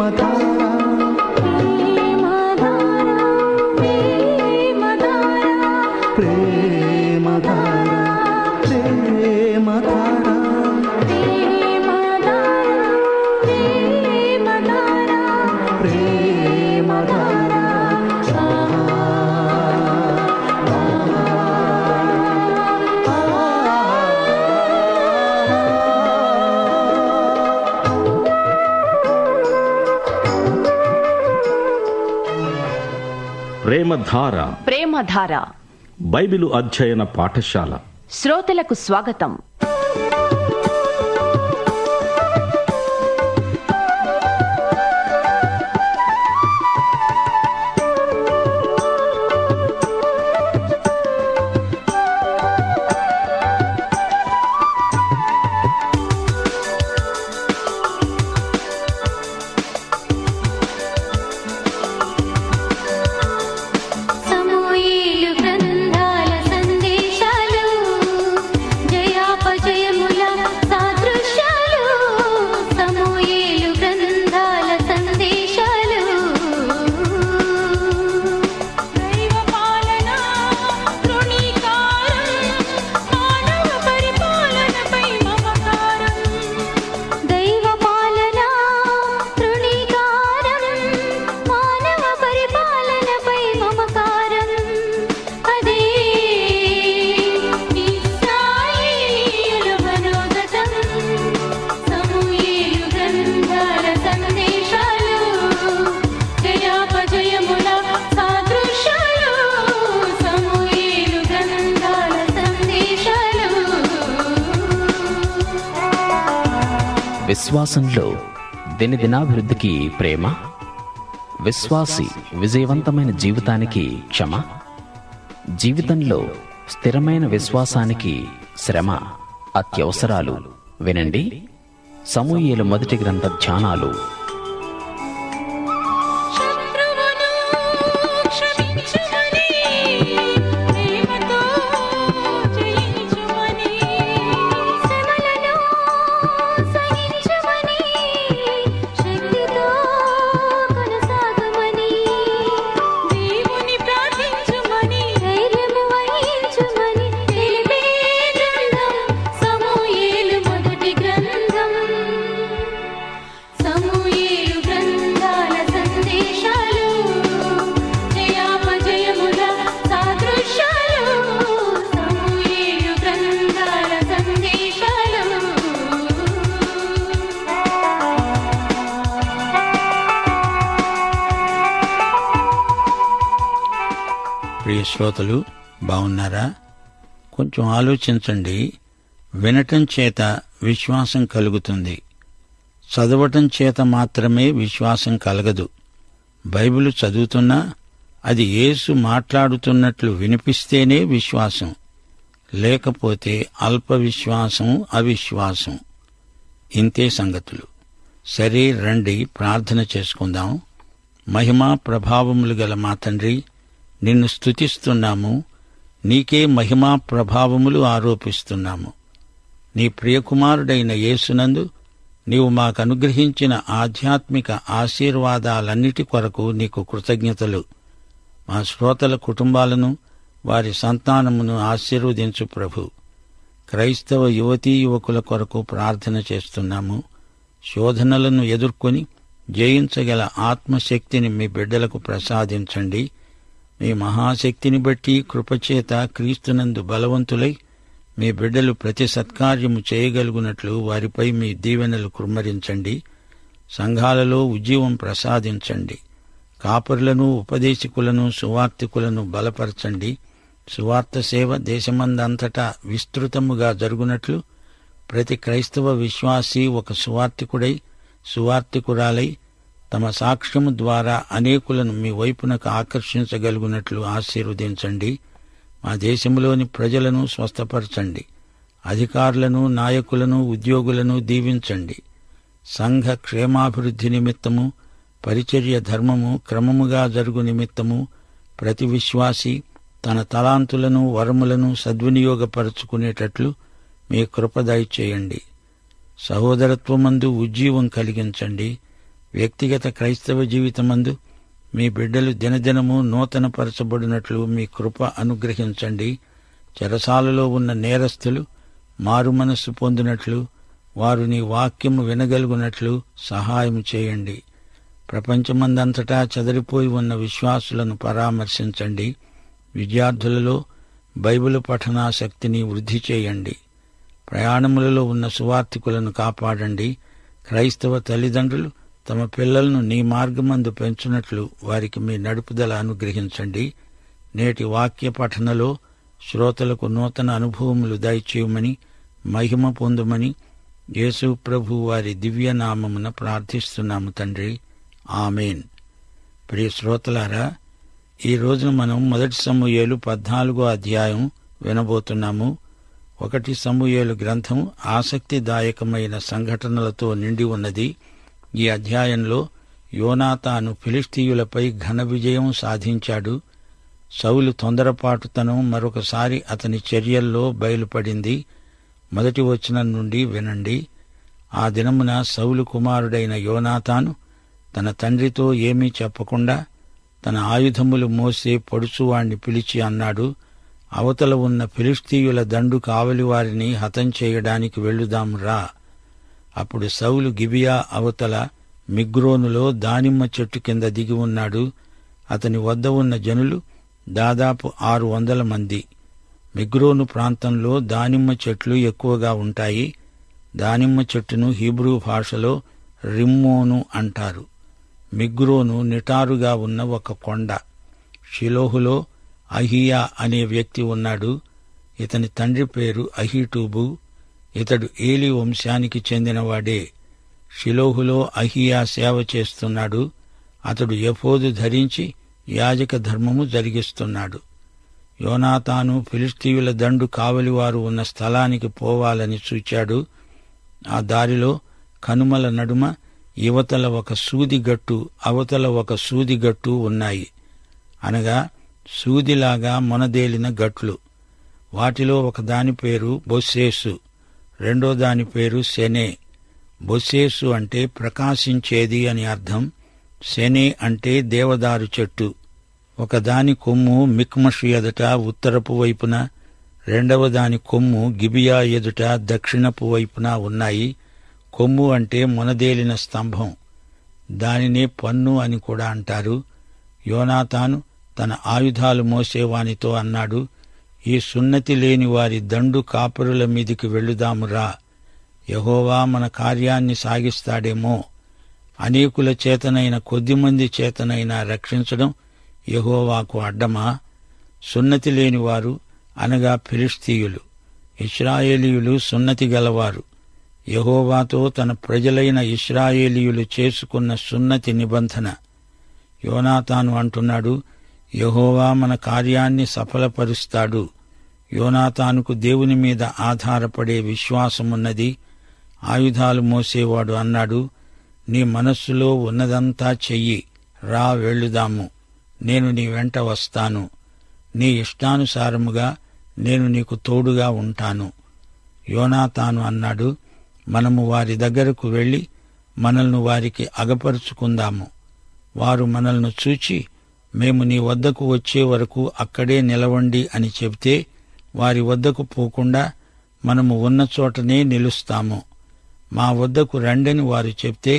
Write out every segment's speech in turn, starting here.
ప్రేమధార ప్రేమధార Bible అధ్యయన పాఠశాల శ్రోతలకు స్వాగతం సమూయేలు గ్రంథాల సందేశాలు జయాపజయముల సాదృశ్యాలు సమూయేలు గ్రంథాల సందేశాలు దైవ పాలన తృణీకారం మానవ పరిపాలనపై మమకారం దైవ పాలన తృణీకారం మానవ పరిపాలనపై మమకారం అదే ఇస్రాయేలీయుల మనోగతం సమూయేలు గ్రంథాల సందేశాలు జయాపజయముల సాదృశ్యాలు సమూయేలు గ్రంథాల సందేశాలు విశ్వాసంలో దినదినాభివృద్ధికి ప్రేమ విశ్వాసి విజయవంతమైన జీవితానికి క్షమ జీవితంలో స్థిరమైన విశ్వాసానికి శ్రమ అత్యవసరాలు వినండి సమూయేలు మొదటి గ్రంథ ధ్యానాలు శత్రువును క్షమించుమని ప్రేమతో జయించుమని శ్రమలను సహించుమని శక్తితో కొనసాగమని దేవుని ప్రార్థించుమని ధైర్యము వహించుమని తెలిపే గ్రంథం సమూయేలు మొదటి గ్రంథం సమూయేలు గ్రంథాల సందేశాలు జయాపజయముల సాదృశ్యాలు సమూయేలు గ్రంథాల సందేశాలు ప్రియ శ్రోతలు బాగున్నారా కొంచెం ఆలోచించండి వినటం చేత విశ్వాసం కలుగుతుంది చదవటం చేత మాత్రమే విశ్వాసం కలగదు బైబిల్ చదువుతున్నా అది యేసు మాట్లాడుతున్నట్లు వినిపిస్తేనే విశ్వాసం లేకపోతే అల్ప విశ్వాసం అవిశ్వాసం ఇంతే సంగతులు సరే రండి ప్రార్థన చేసుకుందాం మహిమా ప్రభావములు గల మా తండ్రి నిన్ను స్తుతిస్తున్నాము నీకే మహిమా ప్రభావములు ఆరోపిస్తున్నాము నీ ప్రియకుమారుడైన యేసునందు నీవు మాకు అనుగ్రహించిన ఆధ్యాత్మిక ఆశీర్వాదాలన్నిటి కొరకు నీకు కృతజ్ఞతలు మా శ్రోతల కుటుంబాలను వారి సంతానమును ఆశీర్వదించు ప్రభు క్రైస్తవ యువతీ యువకుల కొరకు ప్రార్థన చేస్తున్నాము శోధనలను ఎదుర్కొని జయించగల ఆత్మశక్తిని మీ బిడ్డలకు ప్రసాదించండి మీ మహాశక్తిని బట్టి కృపచేత క్రీస్తునందు బలవంతులై మీ బిడ్డలు ప్రతి సత్కార్యము చేయగలుగునట్లు వారిపై మీ దీవెనలు కుమ్మరించండి సంఘాలలో ఉజ్జీవం ప్రసాదించండి కాపరులను ఉపదేశకులను సువార్తికులను బలపరచండి సువార్త సేవ దేశమందంతటా విస్తృతముగా జరుగునట్లు ప్రతి క్రైస్తవ విశ్వాసీ ఒక సువార్తికుడై సువార్తికురాలై తమ సాక్ష్యము ద్వారా అనేకులను మీ వైపునకు ఆకర్షించగలుగునట్లు ఆశీర్వదించండి మా దేశంలోని ప్రజలను స్వస్థపరచండి అధికారులను నాయకులను ఉద్యోగులను దీవించండి సంఘ క్షేమాభివృద్ధి నిమిత్తము పరిచర్య ధర్మము క్రమముగా జరుగు నిమిత్తము ప్రతి విశ్వాసి తన తలాంతులను వరములను సద్వినియోగపరచుకునేటట్లు మీ కృపదయ చేయండి సహోదరత్వమందు ఉజ్జీవం కలిగించండి వ్యక్తిగత క్రైస్తవ జీవితమందు మీ బిడ్డలు దినదినము నూతనపరచబడినట్లు మీ కృప అనుగ్రహించండి చెరసాలలో ఉన్న నేరస్తులు మారు మనస్సు పొందినట్లు వారు నీ వాక్యము వినగలుగునట్లు సహాయం చేయండి ప్రపంచమందంతటా చెదరిపోయి ఉన్న విశ్వాసులను పరామర్శించండి విద్యార్థులలో బైబిల్ పఠనాసక్తిని వృద్ధి చేయండి ప్రయాణములలో ఉన్న సువార్థికులను కాపాడండి క్రైస్తవ తల్లిదండ్రులు తమ పిల్లలను నీ మార్గమందు పెంచునట్లు వారికి మీ నడుపుదల అనుగ్రహించండి నేటి వాక్య పఠనలో శ్రోతలకు నూతన అనుభవములు దయచేయమని మహిమ పొందుమని యేసు ప్రభు వారి దివ్యనామమున ప్రార్థిస్తున్నాము తండ్రి ఆమెన్ ప్రియ శ్రోతలారా ఈ రోజున మనం మొదటి సమూయేలు పద్నాలుగో అధ్యాయం వినబోతున్నాము ఒకటి సమూయేలు గ్రంథం ఆసక్తిదాయకమైన సంఘటనలతో నిండి ఉన్నది ఈ అధ్యాయంలో యోనాతాను ఫిలిస్తీయులపై ఘన విజయం సాధించాడు సౌలు తొందరపాటుతనం మరొకసారి అతని చర్యల్లో బయలుపడింది మొదటి వచనం నుండి వినండి ఆ దినమున సౌలు కుమారుడైన యోనాతాను తన తండ్రితో ఏమీ చెప్పకుండా తన ఆయుధములు మోసే పొడుచువాణ్ణి పిలిచి అన్నాడు అవతల ఉన్న ఫిలిస్తీయుల దండు కావలి వారిని హతం చేయడానికి వెళ్ళుదాం రా అప్పుడు సౌలు గిబియా అవతల మిగ్రోనులో దానిమ్మ చెట్టు కింద దిగి ఉన్నాడు అతని వద్ద ఉన్న జనులు దాదాపు ఆరు వందల మంది మిగ్రోను ప్రాంతంలో దానిమ్మ చెట్లు ఎక్కువగా ఉంటాయి దానిమ్మ చెట్టును హీబ్రూ భాషలో రిమ్మోను అంటారు మిగ్రోను నిటారుగా ఉన్న ఒక కొండ షిలోహులో అహియా అనే వ్యక్తి ఉన్నాడు ఇతని తండ్రి పేరు అహీటూబు ఇతడు ఏలి వంశానికి చెందినవాడే షిలోహులో అహియా సేవ చేస్తున్నాడు అతడు యఫోదు ధరించి యాజక ధర్మము జరిగిస్తున్నాడు యోనాతాను ఫిలిస్తీయుల దండు కావలివారు ఉన్న స్థలానికి పోవాలని చూచాడు ఆ దారిలో కనుమల నడుమ యువతల ఒక సూదిగట్టు అవతల ఒక సూదిగట్టు ఉన్నాయి అనగా సూదిలాగా మొనదేలిన గట్లు వాటిలో ఒక దాని పేరు బొస్సేసు రెండో దాని పేరు సెనే బొస్సేసు అంటే ప్రకాశించేది అని అర్థం సెనే అంటే దేవదారు చెట్టు ఒకదాని కొమ్ము మిక్మషు ఎదుట ఉత్తరపు వైపున రెండవ దాని కొమ్ము గిబియా ఎదుట దక్షిణపు వైపున ఉన్నాయి కొమ్ము అంటే మునదేలిన స్తంభం దానినే పన్ను అని కూడా అంటారు యోనాతాను తన ఆయుధాలు మోసేవానితో అన్నాడు ఈ సున్నతి లేని వారి దండు కాపురుల మీదికి వెళ్ళుదామురా యహోవా మన కార్యాన్ని సాగిస్తాడేమో అనేకుల చేతనైన కొద్దిమంది చేతనైనా రక్షించడం యహోవాకు అడ్డమా సున్నతి లేని వారు అనగా ఫిలిస్తీయులు ఇస్రాయేలీయులు సున్నతి గలవారు యహోవాతో తన ప్రజలైన ఇస్రాయేలీయులు చేసుకున్న సున్నతి నిబంధన యోనాతాను అంటున్నాడు యహోవా మన కార్యాన్ని సఫలపరుస్తాడు యోనాతానుకు దేవుని మీద ఆధారపడే విశ్వాసమున్నది ఆయుధాలు మోసేవాడు అన్నాడు నీ మనస్సులో ఉన్నదంతా చెయ్యి రా వెళ్ళుదాము నేను నీ వెంట వస్తాను నీ ఇష్టానుసారముగా నేను నీకు తోడుగా ఉంటాను యోనాతాను అన్నాడు మనము వారి దగ్గరకు వెళ్లి మనల్ని వారికి అగపరుచుకుందాము వారు మనల్ని చూచి మేము నీ వద్దకు వచ్చే వరకు అక్కడే నిలవండి అని చెబితే వారి వద్దకు పోకుండా మనము ఉన్న చోటనే నిలుస్తాము మా వద్దకు రండని వారు చెప్తే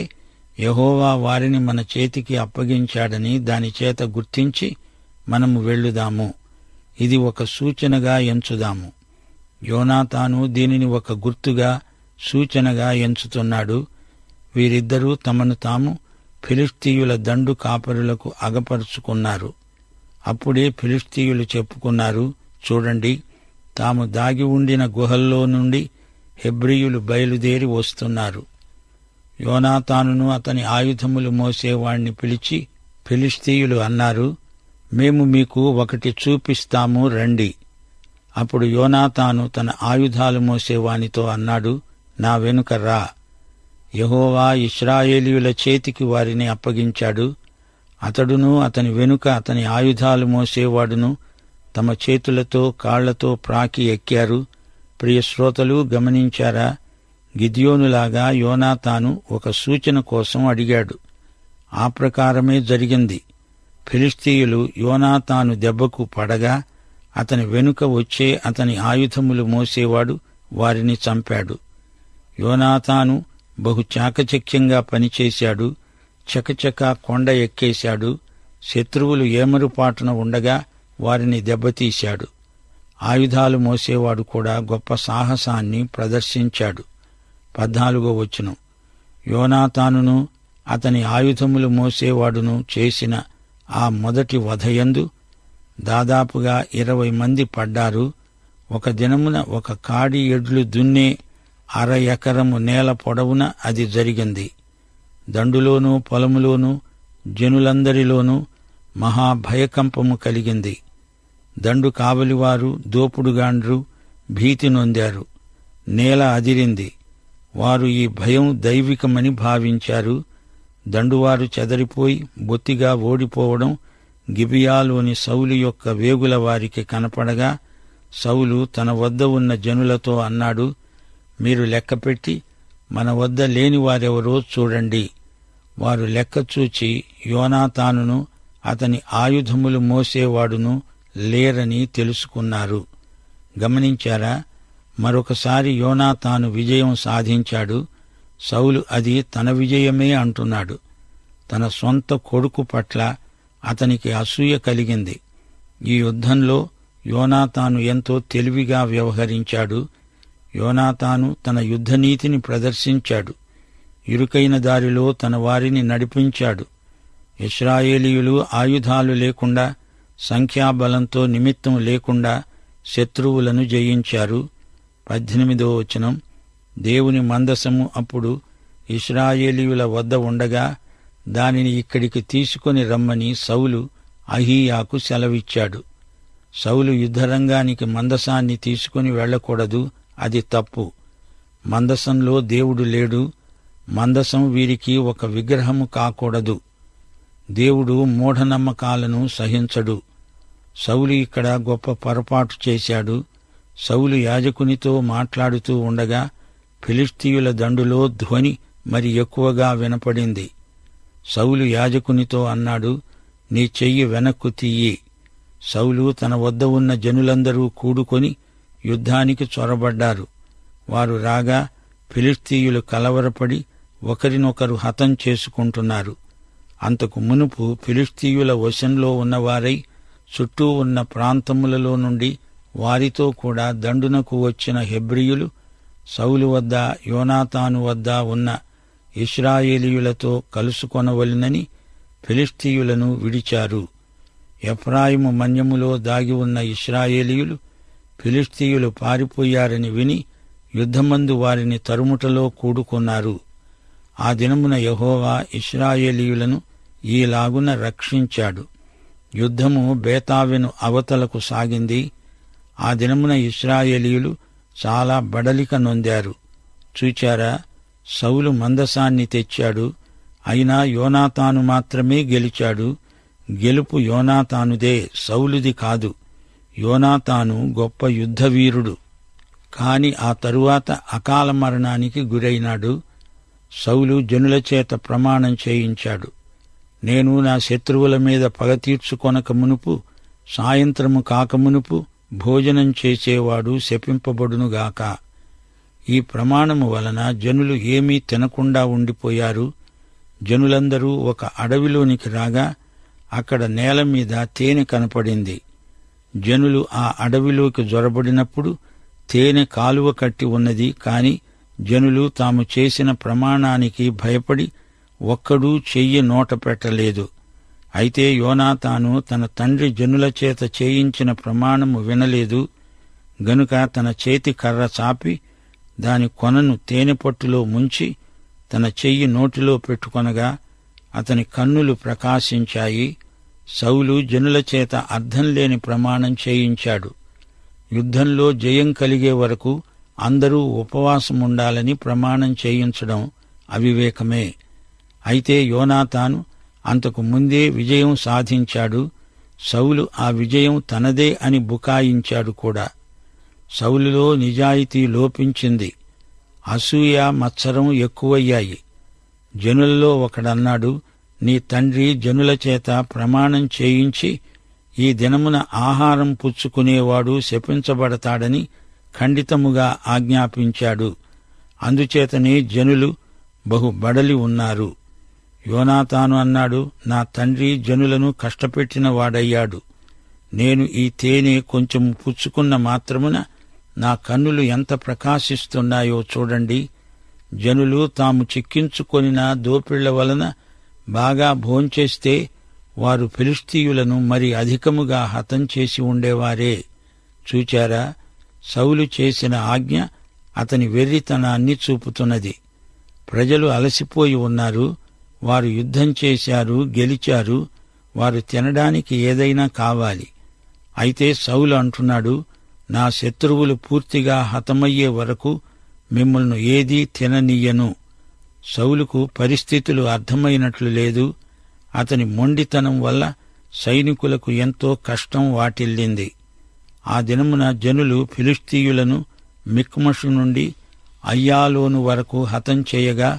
యహోవా వారిని మన చేతికి అప్పగించాడని దాని చేత గుర్తించి మనము వెళ్ళుదాము ఇది ఒక సూచనగా ఎంచుదాము యోనాతాను దీనిని ఒక గుర్తుగా సూచనగా ఎంచుతున్నాడు వీరిద్దరూ తమను తాము ఫిలిస్తీయుల దండు కాపరులకు అగపరుచుకున్నారు అప్పుడే ఫిలిస్తీయులు చెప్పుకున్నారు చూడండి తాము దాగి ఉండిన గుహల్లో నుండి హెబ్రియులు బయలుదేరి వస్తున్నారు యోనాతానును అతని ఆయుధములు మోసేవాణ్ణి పిలిచి ఫిలిస్తీయులు అన్నారు మేము మీకు ఒకటి చూపిస్తాము రండి అప్పుడు యోనాతాను తన ఆయుధాలు మోసేవానితో అన్నాడు నా వెనుక రా యహోవా ఇస్రాయేలీయుల చేతికి వారిని అప్పగించాడు అతడును అతని వెనుక అతని ఆయుధాలు మోసేవాడును తమ చేతులతో కాళ్లతో ప్రాకి ఎక్కారు ప్రియ శ్రోతలు గమనించారా గిద్యోనులాగా యోనాతాను ఒక సూచన కోసం అడిగాడు ఆ ప్రకారమే జరిగింది ఫిలిస్తీయులు యోనాతాను దెబ్బకు పడగా అతని వెనుక వచ్చే అతని ఆయుధములు మోసేవాడు వారిని చంపాడు యోనాతాను బహు చాకచక్యంగా పనిచేశాడు చకచక కొండ ఎక్కేశాడు శత్రువులు ఏమరుపాటున ఉండగా వారిని దెబ్బతీశాడు ఆయుధాలు మోసేవాడు కూడా గొప్ప సాహసాన్ని ప్రదర్శించాడు పద్నాలుగో వచనం యోనాతానును అతని ఆయుధములు మోసేవాడును చేసిన ఆ మొదటి వధయందు దాదాపుగా ఇరవై మంది పడ్డారు ఒక దినమున ఒక కాడి ఎడ్లు దున్నే అర ఎకరము నేల పొడవున అది జరిగింది దండులోనూ పొలములోనూ జనులందరిలోనూ మహాభయకంపము కలిగింది దండు కావలివారు దోపుడుగాండ్రు భీతి నొందారు నేల అదిరింది వారు ఈ భయం దైవికమని భావించారు దండువారు చెదరిపోయి బొత్తిగా ఓడిపోవడం గిబియాలోని సౌలు యొక్క వేగుల వారికి కనపడగా సౌలు తన వద్ద ఉన్న జనులతో అన్నాడు మీరు లెక్కపెట్టి మన వద్ద లేని వారెవరో చూడండి వారు లెక్క చూచి యోనాతానును అతని ఆయుధములు మోసేవాడును లేరని తెలుసుకున్నారు గమనించారా మరొకసారి యోనాతాను విజయం సాధించాడు సౌలు అది తన విజయమే అంటున్నాడు తన సొంత కొడుకు పట్ల అతనికి అసూయ కలిగింది ఈ యుద్ధంలో యోనాతాను ఎంతో తెలివిగా వ్యవహరించాడు యోనాతాను తన యుద్ధనీతిని ప్రదర్శించాడు ఇరుకైన దారిలో తన వారిని నడిపించాడు ఇస్రాయేలీయులు ఆయుధాలు లేకుండా సంఖ్యాబలంతో నిమిత్తం లేకుండా శత్రువులను జయించారు పద్దెనిమిదో వచనం దేవుని మందసము అప్పుడు ఇస్రాయేలీయుల వద్ద ఉండగా దానిని ఇక్కడికి తీసుకొని రమ్మని సౌలు అహీయాకు సెలవిచ్చాడు సౌలు యుద్ధరంగానికి మందసాన్ని తీసుకుని వెళ్ళకూడదు అది తప్పు మందసంలో దేవుడు లేడు మందసం వీరికి ఒక విగ్రహము కాకూడదు దేవుడు మూఢనమ్మకాలను సహించడు సౌలు ఇక్కడ గొప్ప పొరపాటు చేశాడు సౌలు యాజకునితో మాట్లాడుతూ ఉండగా ఫిలిస్తీయుల దండులో ధ్వని మరి ఎక్కువగా వినపడింది సౌలు యాజకునితో అన్నాడు నీ చెయ్యి వెనక్కు తీయి సౌలు తన వద్ద ఉన్న జనులందరూ కూడుకొని యుద్ధానికి చొరబడ్డారు వారు రాగా ఫిలిస్తీయులు కలవరపడి ఒకరినొకరు హతం చేసుకుంటున్నారు అంతకు మునుపు ఫిలిస్తీయుల వశంలో ఉన్నవారై చుట్టూ ఉన్న ప్రాంతములలో నుండి వారితో కూడా దండునకు వచ్చిన హెబ్రియులు సౌలు వద్ద యోనాతాను వద్ద ఉన్న ఇస్రాయేలీయులతో కలుసుకొనవలెనని ఫిలిస్తీయులను విడిచారు ఎఫ్రాయిము మన్యములో దాగి ఉన్న ఇస్రాయేలీయులు ఫిలిస్తీయులు పారిపోయారని విని యుద్ధమందు వారిని తరుముటలో కూడుకున్నారు ఆ దినమున యహోవా ఇస్రాయేలీయులను ఈలాగున రక్షించాడు యుద్ధము బేతావెను అవతలకు సాగింది ఆ దినమున ఇస్రాయేలీయులు చాలా బడలిక నొందారు చూచారా సౌలు మందసాన్ని తెచ్చాడు అయినా యోనాతాను మాత్రమే గెలిచాడు గెలుపు యోనాతానుదే సౌలుది కాదు యోనాతాను గొప్ప యుద్ధవీరుడు కాని ఆ తరువాత అకాల మరణానికి గురైనాడు సౌలు జనుల చేత ప్రమాణం చేయించాడు నేను నా శత్రువుల మీద పగ తీర్చుకొనక మునుపు సాయంత్రము కాకమునుపు భోజనం చేసేవాడు శపింపబడునుగాక ఈ ప్రమాణము వలన జనులు ఏమీ తినకుండా ఉండిపోయారు జనులందరూ ఒక అడవిలోనికి రాగా అక్కడ నేల మీద తేనె కనపడింది జనులు ఆ అడవిలోకి జొరబడినప్పుడు తేనె కాలువ కట్టి ఉన్నది కాని జనులు తాము చేసిన ప్రమాణానికి భయపడి ఒక్కడూ చెయ్యి నోట పెట్టలేదు అయితే యోనాతాను తన తండ్రి జనుల చేత చేయించిన ప్రమాణము వినలేదు గనుక తన చేతి కర్ర చాపి దాని కొనను తేనె పట్టులో ముంచి తన చెయ్యి నోటిలో పెట్టుకొనగా అతని కన్నులు ప్రకాశించాయి సౌలు జనుల చేత అర్థం లేని ప్రమాణం చేయించాడు యుద్ధంలో జయం కలిగే వరకు అందరూ ఉపవాసం ఉండాలని ప్రమాణం చేయించడం అవివేకమే అయితే యోనాతాను అంతకు ముందే విజయం సాధించాడు సౌలు ఆ విజయం తనదే అని బుకాయించాడు కూడా సౌలులో నిజాయితీ లోపించింది అసూయ మత్సరం ఎక్కువయ్యాయి జనులలో ఒకడన్నాడు నీ తండ్రి జనుల చేత ప్రమాణం చేయించి ఈ దినమున ఆహారం పుచ్చుకునేవాడు శపించబడతాడని ఖండితముగా ఆజ్ఞాపించాడు అందుచేతనే జనులు బహు బడలి ఉన్నారు యోనాతాను అన్నాడు నా తండ్రి జనులను కష్టపెట్టిన వాడయ్యాడు నేను ఈ తేనె కొంచెం పుచ్చుకున్న మాత్రమున నా కన్నులు ఎంత ప్రకాశిస్తున్నాయో చూడండి జనులు తాము చిక్కించుకొనిన దోపిళ్ల వలన బాగా భోంచేస్తే వారు ఫిలిస్తీయులను మరి అధికముగా హతం చేసి ఉండేవారే చూచారా సౌలు చేసిన ఆజ్ఞ అతని వెర్రితనాన్ని చూపుతున్నది ప్రజలు అలసిపోయి ఉన్నారు వారు యుద్ధం చేశారు గెలిచారు వారు తినడానికి ఏదైనా కావాలి అయితే సౌలు అంటున్నాడు నా శత్రువులు పూర్తిగా హతమయ్యే వరకు మిమ్మల్ని ఏదీ తిననీయను సౌలుకు పరిస్థితులు అర్థమైనట్లు లేదు అతని మొండితనం వల్ల సైనికులకు ఎంతో కష్టం వాటిల్లింది ఆ దినమున జనులు ఫిలిస్తీయులను మిక్మషు నుండి అయ్యాలోను వరకు హతం చేయగా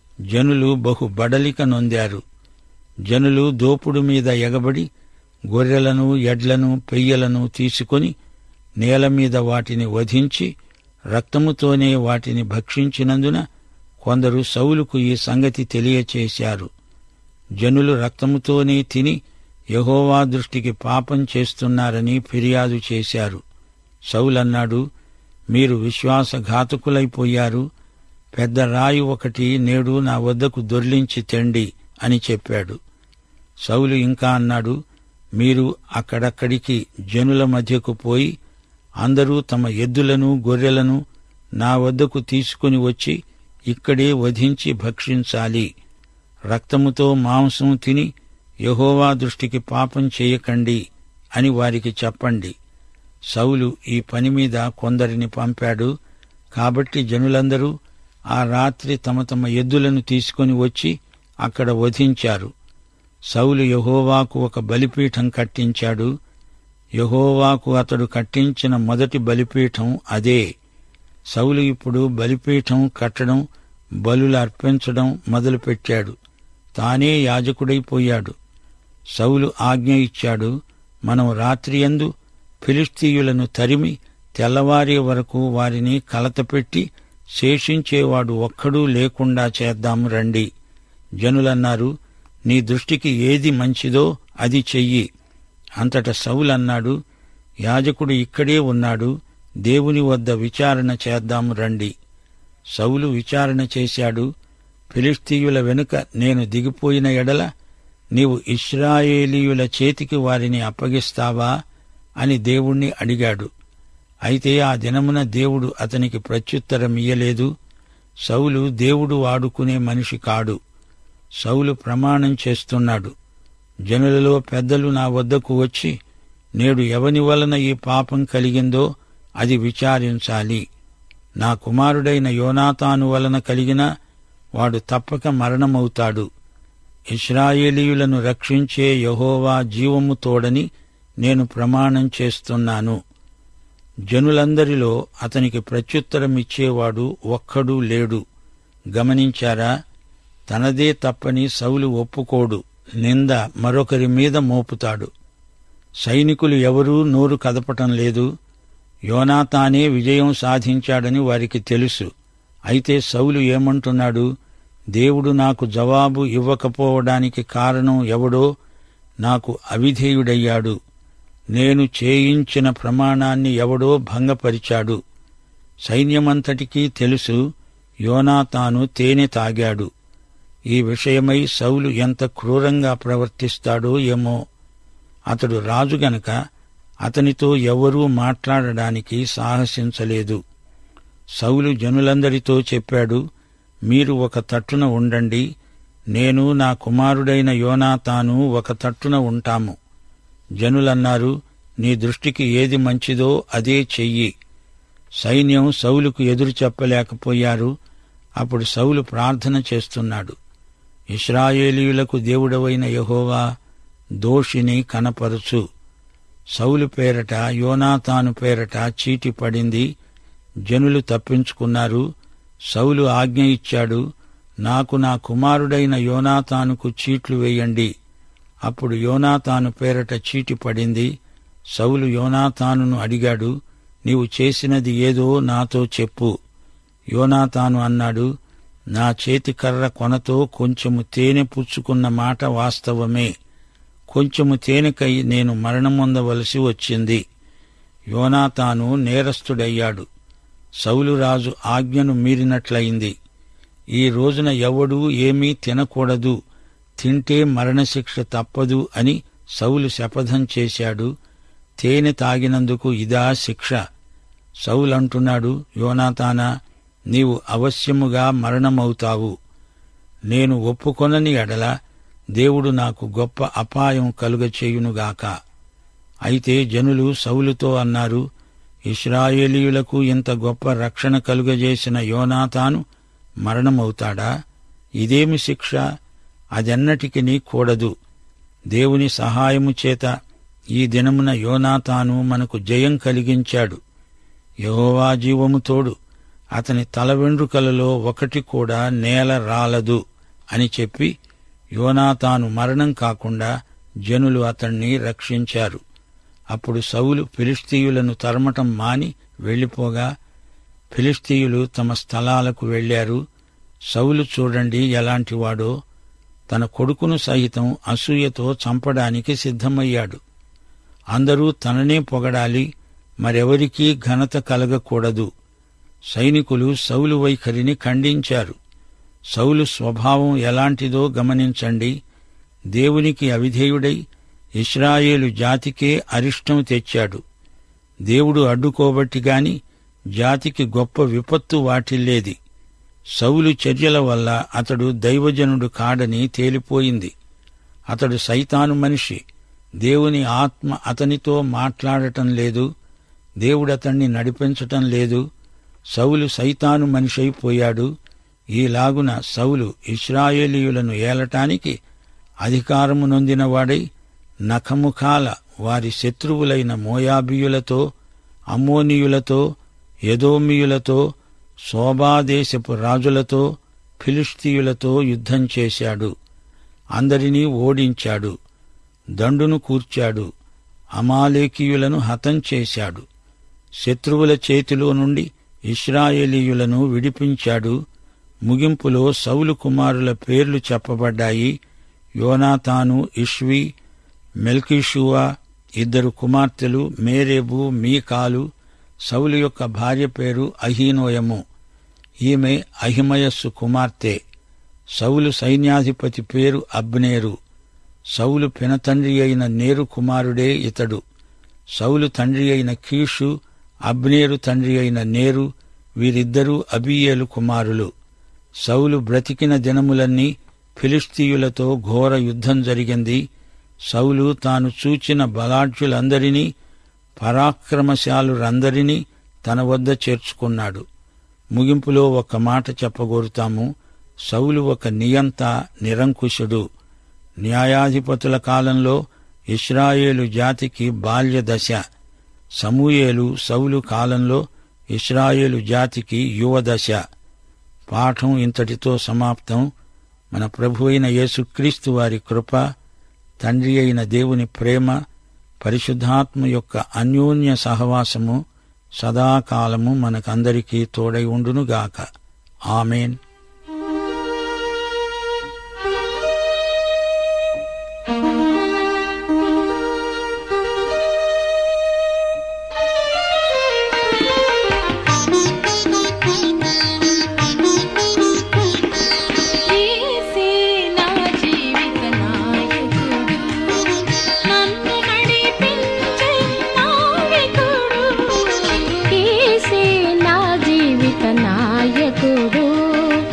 జనులు బహు బడలిక నొందారు జనులు దోపుడు మీద ఎగబడి గొర్రెలను ఎడ్లను పెయ్యలను తీసుకొని నేల మీద వాటిని వధించి రక్తముతోనే వాటిని భక్షించినందున కొందరు సౌలుకు ఈ సంగతి తెలియచేశారు జనులు రక్తముతోనే తిని యహోవా దృష్టికి పాపం చేస్తున్నారని ఫిర్యాదు చేశారు సౌలన్నాడు మీరు విశ్వాసఘాతకులైపోయారు పెద్ద రాయి ఒకటి నేడు నా వద్దకు దొర్లించి తెండి అని చెప్పాడు సౌలు ఇంకా అన్నాడు మీరు అక్కడక్కడికి జనుల మధ్యకు పోయి అందరూ తమ ఎద్దులను గొర్రెలను నా వద్దకు తీసుకుని వచ్చి ఇక్కడే వధించి భక్షించాలి రక్తముతో మాంసం తిని యహోవా దృష్టికి పాపం చేయకండి అని వారికి చెప్పండి సౌలు ఈ పని మీద కొందరిని పంపాడు కాబట్టి జనులందరూ ఆ రాత్రి తమ తమ ఎద్దులను తీసుకొని వచ్చి అక్కడ వధించారు సౌలు యహోవాకు ఒక బలిపీఠం కట్టించాడు యహోవాకు అతడు కట్టించిన మొదటి బలిపీఠం అదే సౌలు ఇప్పుడు బలిపీఠం కట్టడం బలులు అర్పించడం మొదలుపెట్టాడు తానే యాజకుడైపోయాడు సౌలు ఆజ్ఞ ఇచ్చాడు మనం రాత్రియందు ఫిలిస్తీయులను తరిమి తెల్లవారే వరకు వారిని కలతపెట్టి శేషించేవాడు ఒక్కడూ లేకుండా చేద్దాం రండి జనులన్నారు నీ దృష్టికి ఏది మంచిదో అది చెయ్యి అంతట సౌలన్నాడు యాజకుడు ఇక్కడే ఉన్నాడు దేవుని వద్ద విచారణ చేద్దాము రండి సౌలు విచారణ చేశాడు ఫిలిస్తీయుల వెనుక నేను దిగిపోయిన ఎడల నీవు ఇస్రాయేలీయుల చేతికి వారిని అప్పగిస్తావా అని దేవుణ్ణి అడిగాడు అయితే ఆ దినమున దేవుడు అతనికి ప్రత్యుత్తరమియ్యలేదు సౌలు దేవుడు వాడుకునే మనిషి కాడు సౌలు ప్రమాణం చేస్తున్నాడు జనులలో పెద్దలు నా వద్దకు వచ్చి నేడు ఎవని వలన ఈ పాపం కలిగిందో అది విచారించాలి నా కుమారుడైన యోనాతాను వలన కలిగిన వాడు తప్పక మరణమవుతాడు ఇస్రాయేలీయులను రక్షించే యహోవా జీవము తోడని నేను ప్రమాణం చేస్తున్నాను జనులందరిలో అతనికి ప్రత్యుత్తరం ఇచ్చేవాడు ఒక్కడూ లేడు గమనించారా తనదే తప్పని సౌలు ఒప్పుకోడు నింద మరొకరి మీద మోపుతాడు సైనికులు ఎవరూ నోరు కదపటం లేదు యోనాతానే విజయం సాధించాడని వారికి తెలుసు అయితే సౌలు ఏమంటున్నాడు దేవుడు నాకు జవాబు ఇవ్వకపోవడానికి కారణం ఎవడో నాకు అవిధేయుడయ్యాడు నేను చేయించిన ప్రమాణాన్ని ఎవడో భంగపరిచాడు సైన్యమంతటికీ తెలుసు యోనాతాను తేనె తాగాడు ఈ విషయమై సౌలు ఎంత క్రూరంగా ప్రవర్తిస్తాడో ఏమో అతడు రాజు గనక అతనితో ఎవరూ మాట్లాడడానికి సాహసించలేదు సౌలు జనులందరితో చెప్పాడు మీరు ఒక తట్టున ఉండండి నేను నా కుమారుడైన యోనాతాను ఒక తట్టున ఉంటాము జనులన్నారు నీ దృష్టికి ఏది మంచిదో అదే చెయ్యి సైన్యం సౌలుకు ఎదురు చెప్పలేకపోయారు అప్పుడు సౌలు ప్రార్థన చేస్తున్నాడు ఇస్రాయేలీయులకు దేవుడవైన యహోవా దోషిని కనపరుచు సౌలు పేరట యోనాతాను పేరట చీటి పడింది జనులు తప్పించుకున్నారు సౌలు ఆజ్ఞ ఇచ్చాడు నాకు నా కుమారుడైన యోనాతానుకు చీట్లు వేయండి అప్పుడు యోనాతాను పేరట చీటి పడింది సౌలు యోనాతానును అడిగాడు నీవు చేసినది ఏదో నాతో చెప్పు యోనాతాను అన్నాడు నా చేతి కర్ర కొనతో కొంచెము తేనె పుచ్చుకున్న మాట వాస్తవమే కొంచెము తేనెకై నేను మరణమొందవలసి వచ్చింది యోనాతాను నేరస్తుడయ్యాడు సౌలు రాజు ఆజ్ఞను మీరినట్లయింది ఈ రోజున ఎవడూ ఏమీ తినకూడదు తింటే మరణశిక్ష తప్పదు అని సౌలు శపథం చేశాడు తేనె తాగినందుకు ఇదా శిక్ష సౌలు అంటున్నాడు యోనాతానా నీవు అవశ్యముగా మరణమవుతావు నేను ఒప్పుకొనని ఎడల దేవుడు నాకు గొప్ప అపాయం కలుగచేయునుగాక అయితే జనులు సౌలుతో అన్నారు ఇస్రాయేలీయులకు ఇంత గొప్ప రక్షణ కలుగజేసిన యోనాతాను మరణమవుతాడా ఇదేమి శిక్ష అదెన్నటికి కూడదు దేవుని సహాయము చేత ఈ దినమున యోనాతాను మనకు జయం కలిగించాడు యెహోవా జీవము తోడు అతని తల వెండ్రుకలలో ఒకటి కూడా నేల రాలదు అని చెప్పి యోనాతాను మరణం కాకుండా జనులు అతణ్ణి రక్షించారు అప్పుడు సౌలు ఫిలిస్తీయులను తరమటం మాని వెళ్లిపోగా ఫిలిస్తీయులు తమ స్థలాలకు వెళ్లారు సౌలు చూడండి ఎలాంటివాడో తన కొడుకును సహితం అసూయతో చంపడానికి సిద్ధమయ్యాడు అందరూ తననే పొగడాలి మరెవరికీ ఘనత కలగకూడదు సైనికులు సౌలు వైఖరిని ఖండించారు సౌలు స్వభావం ఎలాంటిదో గమనించండి దేవునికి అవిధేయుడై ఇస్రాయేలు జాతికే అరిష్టం తెచ్చాడు దేవుడు అడ్డుకోబట్టి గాని జాతికి గొప్ప విపత్తు వాటిల్లేది సౌలు చర్యల వల్ల అతడు దైవజనుడు కాడని తేలిపోయింది అతడు సైతాను మనిషి దేవుని ఆత్మ అతనితో మాట్లాడటం లేదు దేవుడతణ్ణి నడిపించటం లేదు సౌలు సైతాను మనిషైపోయాడు ఈలాగున సౌలు ఇస్రాయేలీయులను ఏలటానికి అధికారము నొందినవాడై నఖముఖాల వారి శత్రువులైన మోయాబీయులతో అమ్మోనీయులతో యదోమియులతో శోభాదేశపు రాజులతో ఫిలిస్తీయులతో యుద్ధం చేశాడు అందరినీ ఓడించాడు దండును కూర్చాడు అమాలేకీయులను హతం చేశాడు శత్రువుల చేతిలో నుండి ఇస్రాయేలీయులను విడిపించాడు ముగింపులో సౌలు కుమారుల పేర్లు చెప్పబడ్డాయి యోనాతాను ఇష్వి మెల్కీషువా ఇద్దరు కుమార్తెలు మేరేబు మీకాలు సౌలు యొక్క భార్య పేరు అహీనోయము ఈమె అహిమయస్సు కుమార్తె సౌలు సైన్యాధిపతి పేరు అబ్నేరు సౌలు పినతండ్రి అయిన నేరు కుమారుడే ఇతడు సౌలు తండ్రి అయిన కీషు అబ్నేరు తండ్రి అయిన నేరు వీరిద్దరూ అబీయేలు కుమారులు సౌలు బ్రతికిన దినములన్నీ ఫిలిస్తీయులతో ఘోర యుద్ధం జరిగింది సౌలు తాను చూచిన బలాఢ్యులందరినీ పరాక్రమశాలురందరినీ తన వద్ద చేర్చుకున్నాడు ముగింపులో ఒక మాట చెప్పగోరుతాము సౌలు ఒక నియంత నిరంకుశుడు న్యాయాధిపతుల కాలంలో ఇస్రాయేలు జాతికి బాల్య దశ సమూయేలు సౌలు కాలంలో ఇస్రాయేలు జాతికి యువదశ పాఠం ఇంతటితో సమాప్తం మన ప్రభు అయిన యేసుక్రీస్తు వారి కృప తండ్రి అయిన దేవుని ప్రేమ పరిశుద్ధాత్మ యొక్క అన్యోన్య సహవాసము సదాకాలము మనకందరికీ తోడై ఉండునుగాక ఆమెన్ యేసే నా జీవిత నాయకుడు నన్ను నడిపించే నావికుడు యేసే నా జీవిత నాయకుడు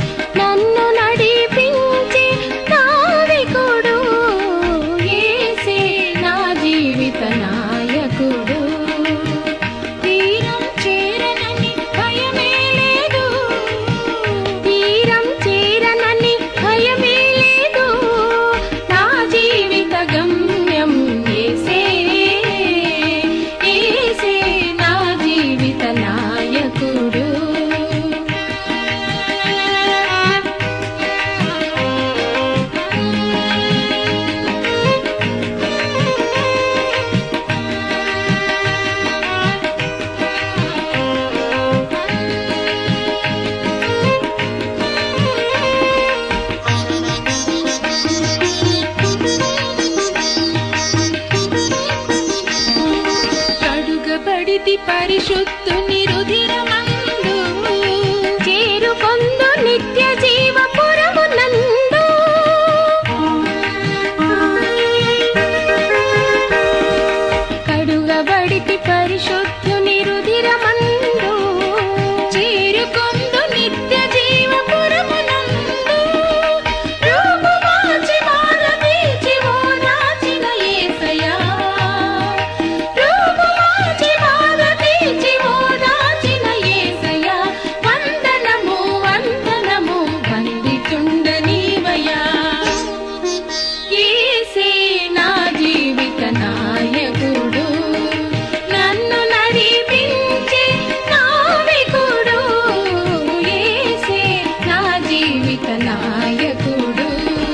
పరిశుద్ధుని రుధిరమందు చేరుకొందు నిత్య జీవపురమునందు కడుగబడితి పరిశుద్ధుని రుధిరమందు చేరుకొందు నిత్య జీవపురమునందు రూపుమాచి మారదీచి ఓదాచిన యేసయ్యా రూపుమాచి మారదీచి ఓదాచిన యేసయ్యా వందనము వందనము వందితుండ నీవయ్యా యేసే నా జీవిత నాయకుడు నన్ను నడిపించే నావికుడు యేసే నా జీవిత నాయకుడు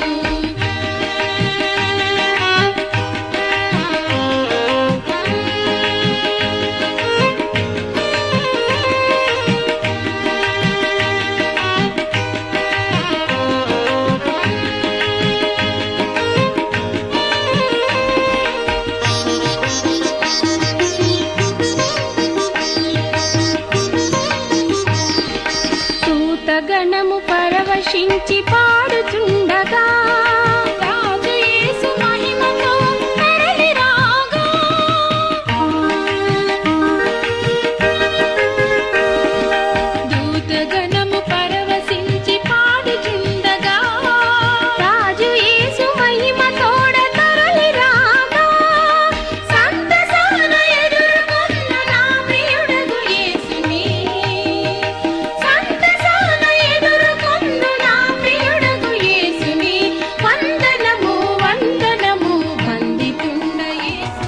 సూతగణము పరవశించి పాడుచుండగా రాజు యేసు మహిమతో తరలి రాగా దూతగణము పరవశించి పాడుచుండగా రాజు యేసు మహిమతోడ తరలి రాగా సంతసాన ఎదుర్కొన్న నా ప్రియుడగు యేసుని సంతసాన ఎదుర్కొన్న నా ప్రియుడగు యేసుని వందనము వందనము వందితుండ యేసు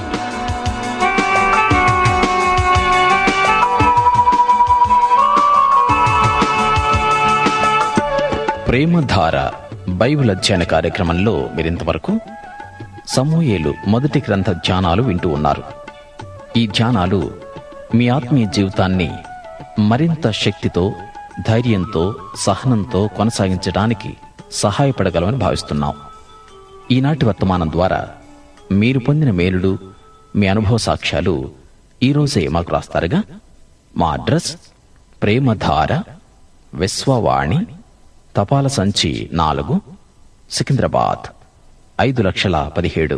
ప్రేమధార బైబిల్ అధ్యయన కార్యక్రమంలో మీరింతవరకు సమూయేలు మొదటి గ్రంథ ధ్యానాలు వింటూ ఉన్నారు ఈ ధ్యానాలు మీ ఆత్మీయ జీవితాన్ని మరింత శక్తితో ధైర్యంతో సహనంతో కొనసాగించడానికి సహాయపడగలమని భావిస్తున్నాం ఈనాటి వర్తమానం ద్వారా మీరు పొందిన మేలుడు మీ అనుభవ సాక్ష్యాలు ఈరోజే మాకు రాస్తారుగా మా అడ్రస్ ప్రేమధార విశ్వవాణి తపాల సంచి నాలుగు సికింద్రాబాద్ ఐదు లక్షల పదిహేడు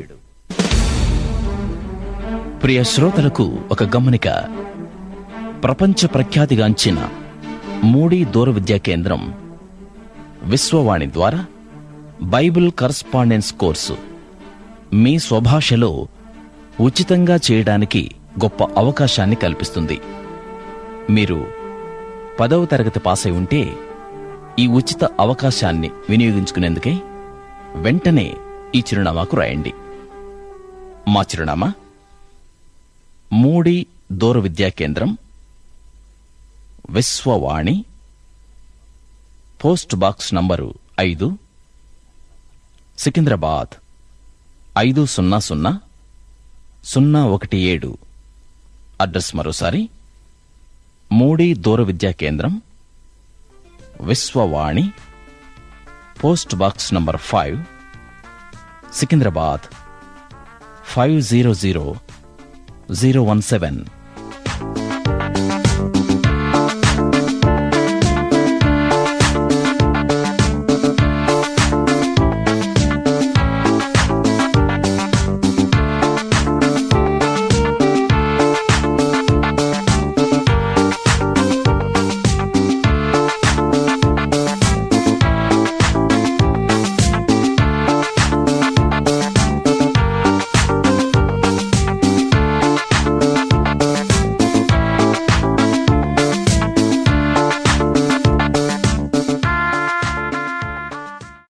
ప్రియ శ్రోతలకు ఒక గమనిక ప్రపంచ ప్రఖ్యాతిగాంచిన మూడీ దూర విద్యా కేంద్రం విశ్వవాణి ద్వారా బైబిల్ కరస్పాండెన్స్ కోర్సు మీ స్వభాషలో ఉచితంగా చేయడానికి గొప్ప అవకాశాన్ని కల్పిస్తుంది మీరు పదవ తరగతి పాస్ అయి ఉంటే ఈ ఉచిత అవకాశాన్ని వినియోగించుకునేందుకై వెంటనే ఈ చిరునామాకు రాయండి మా చిరునామా మూడి దూర విద్యా కేంద్రం విశ్వవాణి పోస్ట్ బాక్స్ నంబరు ఐదు సికింద్రాబాద్ ఐదు సున్నా సున్నా సున్నా ఒకటి ఏడు అడ్రస్ మరోసారి మూడి దూర విద్యా కేంద్రం Vishwavani post box number five Secunderabad five zero zero zero one seven